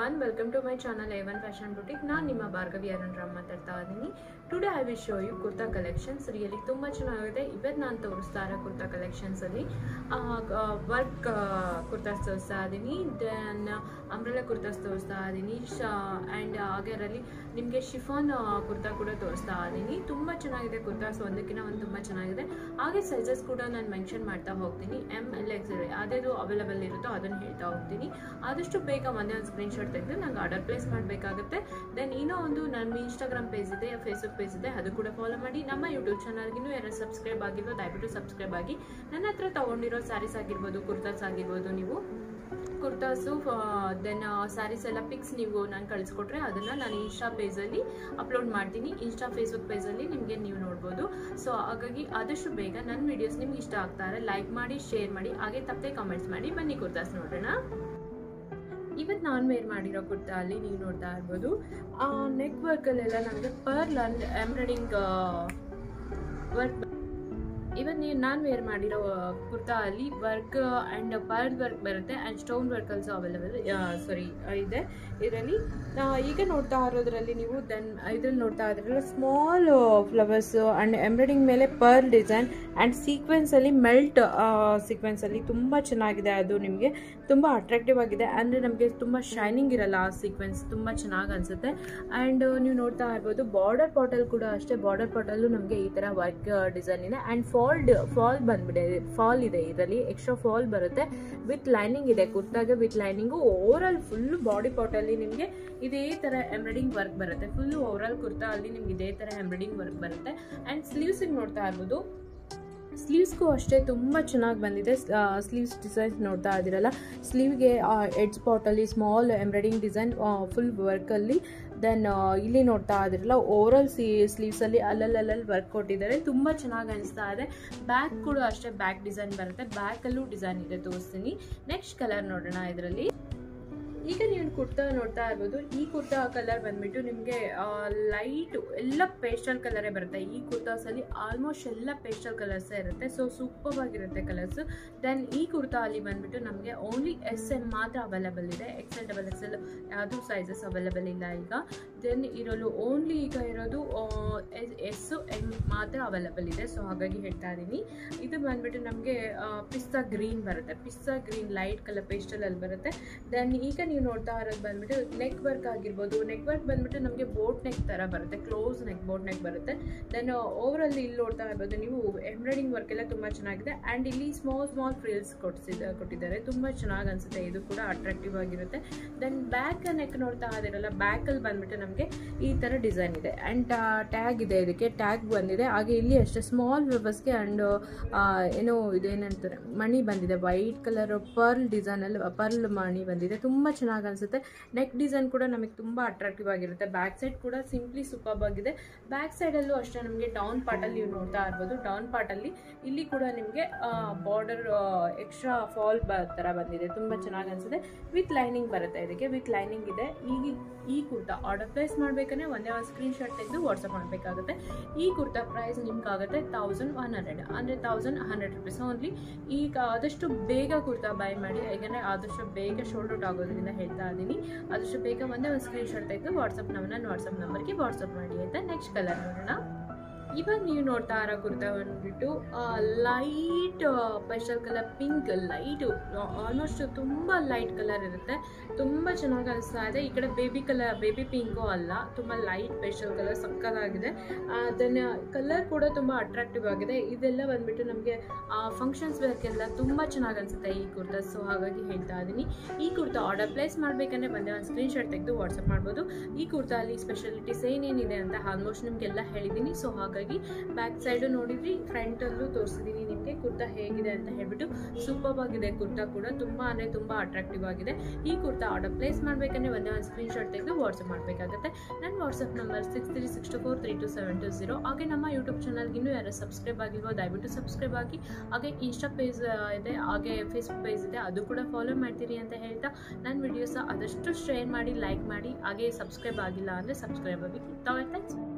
one welcome to my channel I one fashion boutique ನಾನು ನಿಮ್ಮ ಭಾರ್ಗವಿ ಅರುಣ್ ರಾಮ್ ಮಾತಾಡ್ತಾ ಇದ್ದೀನಿ today I will show you kurta collections really ತುಂಬ ಚೆನ್ನಾಗಿದೆ ಇವತ್ತು ನಾನು ತೋರಿಸ್ತಾ ಇರೋ ಕುರ್ತಾ ಕಲೆಕ್ಷನ್ಸಲ್ಲಿ ವರ್ಕ್ ಕುರ್ತಾಸ್ ತೋರಿಸ್ತಾ ಇದ್ದೀನಿ ದೆನ್ ಅಂಬ್ರೆಲಾ ಕುರ್ತಾಸ್ ತೋರಿಸ್ತಾ ಇದ್ದೀನಿ ಶ ಆ್ಯಂಡ್ ಹಾಗೆರಲ್ಲಿ ನಿಮಗೆ ಶಿಫಾನ್ ಕುರ್ತಾ ಕೂಡ ತೋರಿಸ್ತಾ ಇದ್ದೀನಿ ತುಂಬ ಚೆನ್ನಾಗಿದೆ ಕುರ್ತಾಸ್ ಒಂದಕ್ಕಿಂತ ಒಂದು ತುಂಬ ಚೆನ್ನಾಗಿದೆ ಹಾಗೆ ಸೈಜಸ್ ಕೂಡ ನಾನು ಮೆನ್ಷನ್ ಮಾಡ್ತಾ ಹೋಗ್ತೀನಿ ಎಮ್ ಎಲ್ ಎಕ್ಸ್ ಅದೇದು ಅವೈಲೇಬಲ್ ಇರುತ್ತೋ ಅದನ್ನು ಹೇಳ್ತಾ ಹೋಗ್ತೀನಿ ಆದಷ್ಟು ಬೇಗ ಒಂದೇ ಒಂದು ಸ್ಕ್ರೀನ್ಶಾಟ್ ತೆಗೆದು ನಂಗೆ ಆರ್ಡರ್ ಪ್ಲೇಸ್ ಮಾಡಬೇಕಾಗುತ್ತೆ ದೆನ್ ಇನ್ನೂ ಒಂದು ನನ್ನ ಇನ್ಸ್ಟಾಗ್ರಾಮ್ ಪೇಜ್ ಇದೆ ಫೇಸ್ಬುಕ್ ಪೇಜ್ ಇದೆ ಅದು ಕೂಡ ಫಾಲೋ ಮಾಡಿ ನಮ್ಮ ಯೂಟ್ಯೂಬ್ ಚಾನಲ್ಗಿನ್ನೂ ಯಾರು ಸಬ್ಸ್ಕ್ರೈಬ್ ಆಗಿಲ್ವೋ ದಯವಿಟ್ಟು ಸಬ್ಸ್ಕ್ರೈಬ್ ಆಗಿ ನನ್ನ ಹತ್ರ ತೊಗೊಂಡಿರೋ ಸ್ಯಾರೀಸ್ ಆಗಿರ್ಬೋದು ಕುರ್ತಾಸ್ ಆಗಿರ್ಬೋದು ನೀವು ಕುರ್ತಾಸು ದೆನ್ ಸ್ಯಾರೀಸ್ ಎಲ್ಲ ಪಿಕ್ಸ್ ನೀವು ನಾನು ಕಳಿಸ್ಕೊಟ್ರೆ ಅದನ್ನು ನಾನು ಇನ್ಸ್ಟಾ ಪೇಜಲ್ಲಿ ಅಪ್ಲೋಡ್ ಮಾಡ್ತೀನಿ ಇನ್ಸ್ಟಾ ಫೇಸ್ಬುಕ್ ಪೇಜಲ್ಲಿ ನಿಮಗೆ ನೀವು ನೋಡ್ಬೋದು ಸೊ ಹಾಗಾಗಿ ಆದಷ್ಟು ಬೇಗ ನನ್ನ ವೀಡಿಯೋಸ್ ನಿಮ್ಗೆ ಇಷ್ಟ ಆಗ್ತಾರೆ ಲೈಕ್ ಮಾಡಿ ಶೇರ್ ಮಾಡಿ ಹಾಗೆ ತಪ್ಪದೆ ಕಾಮೆಂಟ್ಸ್ ಮಾಡಿ ಬನ್ನಿ ಕುರ್ತಾಸ್ ನೋಡೋಣ ಇವತ್ತು ನಾನು ವೇರ್ ಮಾಡಿರೋ ಕುರ್ತಾ ಅಲ್ಲಿ ನೀವು ನೋಡ್ತಾ ಇರ್ಬೋದು ನೆಕ್ ವರ್ಕಲ್ಲೆಲ್ಲ ನನಗೆ ಪರ್ಲ್ ಅಂಡ್ ಎಂಬ್ರಾಯ್ಡಿಂಗ್ ವರ್ಕ್ ಇವತ್ತು ನೀವು ನಾನು ವೇರ್ ಮಾಡಿರೋ ಕುರ್ತಾ ಅಲ್ಲಿ ವರ್ಕ್ ಆ್ಯಂಡ್ ಪರ್ಲ್ ವರ್ಕ್ ಬರುತ್ತೆ and stone work also available sorry ಇದೆ ಇದರಲ್ಲಿ ಈಗ ನೋಡ್ತಾ ಇರೋದ್ರಲ್ಲಿ ನೀವು ದೆನ್ ಇದ್ರಲ್ಲಿ ನೋಡ್ತಾ ಇದ್ರಲ್ಲ ಸ್ಮಾಲ್ ಫ್ಲವರ್ಸ್ ಆ್ಯಂಡ್ ಎಂಬ್ರಾಯ್ಡಿಂಗ್ ಮೇಲೆ ಪರ್ಲ್ ಡಿಸೈನ್ ಆ್ಯಂಡ್ ಸೀಕ್ವೆನ್ಸಲ್ಲಿ ಮೆಲ್ಟ್ ಸೀಕ್ವೆನ್ಸಲ್ಲಿ ತುಂಬ ಚೆನ್ನಾಗಿದೆ ಅದು ನಿಮಗೆ ತುಂಬ ಅಟ್ರಾಕ್ಟಿವ್ ಆಗಿದೆ ಅಂದರೆ ನಮಗೆ ತುಂಬ ಶೈನಿಂಗ್ ಇರಲ್ಲ ಆ ಸೀಕ್ವೆನ್ಸ್ ತುಂಬ ಚೆನ್ನಾಗಿ ಅನಿಸುತ್ತೆ ಆ್ಯಂಡ್ ನೀವು ನೋಡ್ತಾ ಇರ್ಬೋದು ಬಾರ್ಡರ್ ಪಾಟಲ್ ಕೂಡ ಅಷ್ಟೇ ಬಾರ್ಡರ್ ಪಾಟಲ್ಲು ನಮಗೆ ಈ ಥರ ವರ್ಕ್ ಡಿಸೈನ್ ಇದೆ ಆ್ಯಂಡ್ ಫಾಲ್ಡ್ ಫಾಲ್ ಬಂದ್ಬಿಡೆ ಫಾಲ್ ಇದೆ ಇದರಲ್ಲಿ ಎಕ್ಸ್ಟ್ರಾ ಫಾಲ್ ಬರುತ್ತೆ ವಿತ್ ಲೈನಿಂಗ್ ಇದೆ ಕುರ್ತಾಗೆ with lining overall full body ಪಾಟಲ್ಲಿ ನಿಮಗೆ ಇದೇ ಥರ ಎಂಬ್ರಾಯ್ಡಿಂಗ್ ವರ್ಕ್ ಬರುತ್ತೆ ಫುಲ್ಲು ಓವರಾಲ್ ಕುರ್ತಾ ಅಲ್ಲಿ ನಿಮ್ಗೆ ಇದೇ ಥರ ಎಂಬ್ರಾಯ್ಡಿಂಗ್ ವರ್ಕ್ ಬರುತ್ತೆ ಆ್ಯಂಡ್ ಸ್ಲೀವ್ಸಿಗೆ ನೋಡ್ತಾ ಇರ್ಬೋದು ಸ್ಲೀವ್ಸ್ಗೂ ಅಷ್ಟೇ ತುಂಬ ಚೆನ್ನಾಗಿ ಬಂದಿದೆ ಸ್ಲೀವ್ಸ್ ಡಿಸೈನ್ಸ್ ನೋಡ್ತಾ ಇದ್ದೀರಲ್ಲ ಸ್ಲೀವ್ಗೆ ಎಡ್ ಸ್ಪಾಟಲ್ಲಿ ಸ್ಮಾಲ್ ಎಂಬ್ರಾಯ್ಡಿಂಗ್ ಡಿಸೈನ್ ಫುಲ್ ವರ್ಕಲ್ಲಿ ದೆನ್ ಇಲ್ಲಿ ನೋಡ್ತಾ ಇದ್ರಲ್ಲ ಓವರಾಲ್ ಸಿ ಸ್ಲೀವ್ಸಲ್ಲಿ ಅಲ್ಲಲ್ಲಲ್ಲಿ ವರ್ಕ್ ಕೊಟ್ಟಿದ್ದಾರೆ ತುಂಬ ಚೆನ್ನಾಗಿ ಅನಿಸ್ತಾ ಇದೆ ಬ್ಯಾಕ್ ಕೂಡ ಅಷ್ಟೇ ಬ್ಯಾಕ್ ಡಿಸೈನ್ ಬರುತ್ತೆ ಬ್ಯಾಕಲ್ಲೂ ಡಿಸೈನ್ ಇದೆ ತೋರಿಸ್ತೀನಿ ನೆಕ್ಸ್ಟ್ ಕಲರ್ ನೋಡೋಣ ಇದರಲ್ಲಿ ಈಗ ನೀವು ಕುರ್ತಾ ನೋಡ್ತಾ ಇರ್ಬೋದು ಈ ಕುರ್ತಾ ಕಲರ್ ಬಂದ್ಬಿಟ್ಟು ನಿಮಗೆ ಲೈಟ್ ಎಲ್ಲ ಪೇಸ್ಟಲ್ ಕಲರೇ ಬರುತ್ತೆ ಈ ಕುರ್ತಾಸಲ್ಲಿ ಆಲ್ಮೋಸ್ಟ್ ಎಲ್ಲ ಪೇಸ್ಟಲ್ ಕಲರ್ಸೇ ಇರುತ್ತೆ ಸೊ ಸೂಪರ್ ಆಗಿರುತ್ತೆ ಕಲರ್ಸ್ ದೆನ್ ಈ ಕುರ್ತಾ ಅಲ್ಲಿ ಬಂದ್ಬಿಟ್ಟು ನಮಗೆ ಓನ್ಲಿ ಎಸ್ ಎಮ್ ಮಾತ್ರ ಅವೈಲೇಬಲ್ ಇದೆ X L double X L ಯಾವುದೂ ಸೈಜಸ್ ಅವೈಲೇಬಲ್ ಇಲ್ಲ ಈಗ ದೆನ್ ಇರಲು ಓನ್ಲಿ ಈಗ ಇರೋದು ಎಸ್ ಎಮ್ ಮಾತ್ರ ಅವೈಲೇಬಲ್ ಇದೆ ಸೊ ಹಾಗಾಗಿ ಹೇಳ್ತಾ ಇದ್ದೀನಿ ಇದು ಬಂದ್ಬಿಟ್ಟು ನಮಗೆ ಪಿಸ್ತಾ ಗ್ರೀನ್ ಬರುತ್ತೆ ಪಿಸ್ತಾ ಗ್ರೀನ್ ಲೈಟ್ ಕಲರ್ ಪೇಸ್ಟಲಲ್ಲಿ ಬರುತ್ತೆ ದೆನ್ ಈಗ ನೀವು ನೋಡ್ತಾ ಇರೋದು ಬಂದ್ಬಿಟ್ಟು ನೆಕ್ ವರ್ಕ್ ಆಗಿರ್ಬೋದು ನೆಕ್ ವರ್ಕ್ ಬಂದ್ಬಿಟ್ಟು ನಮಗೆ ಬೋಟ್ ನೆಕ್ ಥರ ಬರುತ್ತೆ ಕ್ಲೋಸ್ ನೆಕ್ ಬೋಟ್ ನೆಕ್ ಬರುತ್ತೆ ದೆನ್ ಓವರಲ್ಲಿ ಇಲ್ಲಿ ನೋಡ್ತಾ ಇರ್ಬೋದು ನೀವು ಎಂಬ್ರಾಯ್ಡಿಂಗ್ ವರ್ಕ್ ಎಲ್ಲ ತುಂಬ ಚೆನ್ನಾಗಿದೆ ಆ್ಯಂಡ್ ಇಲ್ಲಿ ಸ್ಮಾಲ್ ಸ್ಮಾಲ್ ಫ್ರಿಲ್ಸ್ ಕೊಡ್ಸಿದ ಕೊಟ್ಟಿದ್ದಾರೆ ತುಂಬ ಚೆನ್ನಾಗಿ ಅನಿಸುತ್ತೆ ಇದು ಕೂಡ ಅಟ್ರಾಕ್ಟಿವ್ ಆಗಿರುತ್ತೆ ದೆನ್ ಬ್ಯಾಕ್ ನೆಕ್ ನೋಡ್ತಾ ಇದ್ದೀರಲ್ಲ ಬ್ಯಾಕಲ್ಲಿ ಬಂದ್ಬಿಟ್ಟು ನಮಗೆ ಈ ಥರ ಡಿಸೈನ್ ಇದೆ ಆ್ಯಂಡ್ ಟ್ಯಾಗ್ ಇದೆ ಇದಕ್ಕೆ ಟ್ಯಾಗ್ ಬಂದಿದೆ ಹಾಗೆ ಇಲ್ಲಿ ಅಷ್ಟೇ ಸ್ಮಾಲ್ ವ್ಯವಸ್ಗೆ ಆ್ಯಂಡ್ ಏನೋ ಇದೇನಂತಾರೆ ಮಣಿ ಬಂದಿದೆ ವೈಟ್ ಕಲರ್ ಪರ್ಲ್ ಡಿಸೈನಲ್ಲಿ ಪರ್ಲ್ ಮಣಿ ಬಂದಿದೆ ತುಂಬ ಚೆನ್ನಾಗಿ ಅನಿಸುತ್ತೆ ನೆಕ್ ಡಿಸೈನ್ ಕೂಡ ನಮಗೆ ತುಂಬ ಅಟ್ರಾಕ್ಟಿವ್ ಆಗಿರುತ್ತೆ ಬ್ಯಾಕ್ ಸೈಡ್ ಕೂಡ ಸಿಂಪ್ಲಿ ಸೂಪರ್ ಆಗಿದೆ ಬ್ಯಾಕ್ ಸೈಡಲ್ಲೂ ಅಷ್ಟೇ ನಮಗೆ ಡೌನ್ ಪಾರ್ಟಲ್ಲಿ ನೀವು ನೋಡ್ತಾ ಇರ್ಬೋದು ಡೌನ್ ಪಾರ್ಟಲ್ಲಿ ಇಲ್ಲಿ ಕೂಡ ನಿಮಗೆ ಬಾರ್ಡರ್ ಎಕ್ಸ್ಟ್ರಾ ಫಾಲ್ ಬ ಥರ ಬಂದಿದೆ ತುಂಬ ಚೆನ್ನಾಗಿ ಅನಿಸುತ್ತೆ ವಿತ್ ಲೈನಿಂಗ್ ಬರುತ್ತೆ ಇದಕ್ಕೆ ವಿತ್ ಲೈನಿಂಗ್ ಇದೆ ಈಗ ಈ ಕುರ್ತಾ ಆರ್ಡರ್ ಪ್ಲೇಸ್ ಮಾಡಬೇಕಂದ್ರೆ ಒಂದೇ ಒಂದು ಸ್ಕ್ರೀನ್ಶಾಟ್ ತೆಗೆದು ವಾಟ್ಸಪ್ ಮಾಡಬೇಕಾಗುತ್ತೆ ಈ ಕುರ್ತಾ ಪ್ರೈಸ್ ನಿಮ್ಗೆ ಆಗುತ್ತೆ ತೌಸಂಡ್ ಒನ್ ಹಂಡ್ರೆಡ್ ಅಂದರೆ ತೌಸಂಡ್ ಹಂಡ್ರೆಡ್ ರುಪೀಸ್ ಓನ್ಲಿ ಈಗ ಆದಷ್ಟು ಬೇಗ ಕುರ್ತಾ ಬೈ ಮಾಡಿ ಯಾಕಂದರೆ ಆದಷ್ಟು ಬೇಗ ಶೋಲ್ಡ್ ಔಟ್ ಆಗೋದ್ರಿಂದ ಹೇಳ್ತಾ ಇದ್ದೀನಿ ಆದಷ್ಟು ಬೇಗ ಒಂದೇ ಒಂದು ಸ್ಕ್ರೀನ್ಶಾಟ್ ತೆಗೆದು ವಾಟ್ಸಪ್ ನನ್ನ ವಾಟ್ಸಪ್ ನಂಬರ್ಗೆ ವಾಟ್ಸಪ್ ಮಾಡಿ ಆಯಿತಾ ನೆಕ್ಸ್ಟ್ ಕಲರ್ ನೋಡೋಣ ಇವಾಗ ನೀವು ನೋಡ್ತಾ ಇರೋ ಕುರ್ತಾ ಬಂದ್ಬಿಟ್ಟು light pastel colour pink light almost ತುಂಬ ಲೈಟ್ ಕಲರ್ ಇರುತ್ತೆ ತುಂಬ ಚೆನ್ನಾಗಿ ಅನಿಸ್ತಾ ಇದೆ ಈ ಕಡೆ ಬೇಬಿ ಕಲರ್ ಬೇಬಿ ಪಿಂಕು ಅಲ್ಲ ತುಂಬ ಲೈಟ್ ಪೆಸ್ಟಲ್ ಕಲರ್ ಸಕ್ಕತ್ತಾಗಿದೆ ದೆನ್ ಕಲರ್ ಕೂಡ ತುಂಬ ಅಟ್ರಾಕ್ಟಿವ್ ಆಗಿದೆ ಇದೆಲ್ಲ ಬಂದ್ಬಿಟ್ಟು ನಮಗೆ ಫಂಕ್ಷನ್ಸ್ ವೇರ್ಗೆಲ್ಲ ತುಂಬ ಚೆನ್ನಾಗಿ ಅನಿಸುತ್ತೆ ಈ ಕುರ್ತಾ ಸೊ ಹಾಗಾಗಿ ಹೇಳ್ತಾ ಇದ್ದೀನಿ ಈ ಕುರ್ತಾ ಆರ್ಡರ್ ಪ್ಲೇಸ್ ಮಾಡಬೇಕಂದ್ರೆ ಬಂದೆ ಒಂದು ಸ್ಕ್ರೀನ್ಶಾಟ್ ತೆಗೆದು ವಾಟ್ಸಪ್ ಮಾಡ್ಬೋದು ಈ ಕುರ್ತಾ ಅಲ್ಲಿ ಸ್ಪೆಷಾಲಿಟೀಸ್ ಏನೇನಿದೆ ಅಂತ ಆಲ್ಮೋಸ್ಟ್ ನಿಮಗೆಲ್ಲ ಹೇಳಿದ್ದೀನಿ ಸೊ ಹಾಗಾಗಿ ಬ್ಯಾಕ್ ಸೈಡು ನೋಡಿದ್ರಿ ಫ್ರಂಟಲ್ಲೂ ತೋರಿಸಿದ್ದೀನಿ ನಿಮಗೆ ಕುರ್ತಾ ಹೇಗಿದೆ ಅಂತ ಹೇಳ್ಬಿಟ್ಟು ಸೂಪರ್ ಆಗಿದೆ ಕುರ್ತಾ ಕೂಡ ತುಂಬ ಅಂದರೆ ತುಂಬ ಅಟ್ರಾಕ್ಟಿವ್ ಆಗಿದೆ ಈ ಕುರ್ತಾ ಆರ್ಡರ್ ಪ್ಲೇಸ್ ಮಾಡಬೇಕಂದ್ರೆ ಒಂದೇ ಒಂದು ಸ್ಕ್ರೀನ್ಶಾಟ್ ತೆಗೆದು ವಾಟ್ಸಪ್ ಮಾಡಬೇಕಾಗುತ್ತೆ ನನ್ನ WhatsApp number six three six two four three two seven two zero ಹಾಗೆ ನಮ್ಮ ಯೂಟ್ಯೂಬ್ ಚಾನಲ್ಗೆ ಇನ್ನೂ ಯಾರು ಸಬ್ಸ್ಕ್ರೈಬ್ ಆಗಿಲ್ವೋ ದಯವಿಟ್ಟು ಸಬ್ಸ್ಕ್ರೈಬ್ ಆಗಿ ಹಾಗೆ ಇನ್ಸ್ಟಾ ಪೇಜ್ ಇದೆ ಹಾಗೆ ಫೇಸ್ಬುಕ್ ಪೇಜ್ ಇದೆ ಅದು ಕೂಡ ಫಾಲೋ ಮಾಡ್ತೀರಿ ಅಂತ ಹೇಳ್ತಾ ನನ್ನ ವಿಡಿಯೋಸ ಆದಷ್ಟು ಶೇರ್ ಮಾಡಿ ಲೈಕ್ ಮಾಡಿ ಹಾಗೆ ಸಬ್ಸ್ಕ್ರೈಬ್ ಆಗಿಲ್ಲ ಅಂದರೆ ಸಬ್ಸ್ಕ್ರೈಬ್ ಆಗಿ ಥ್ಯಾಂಕ್ಸ್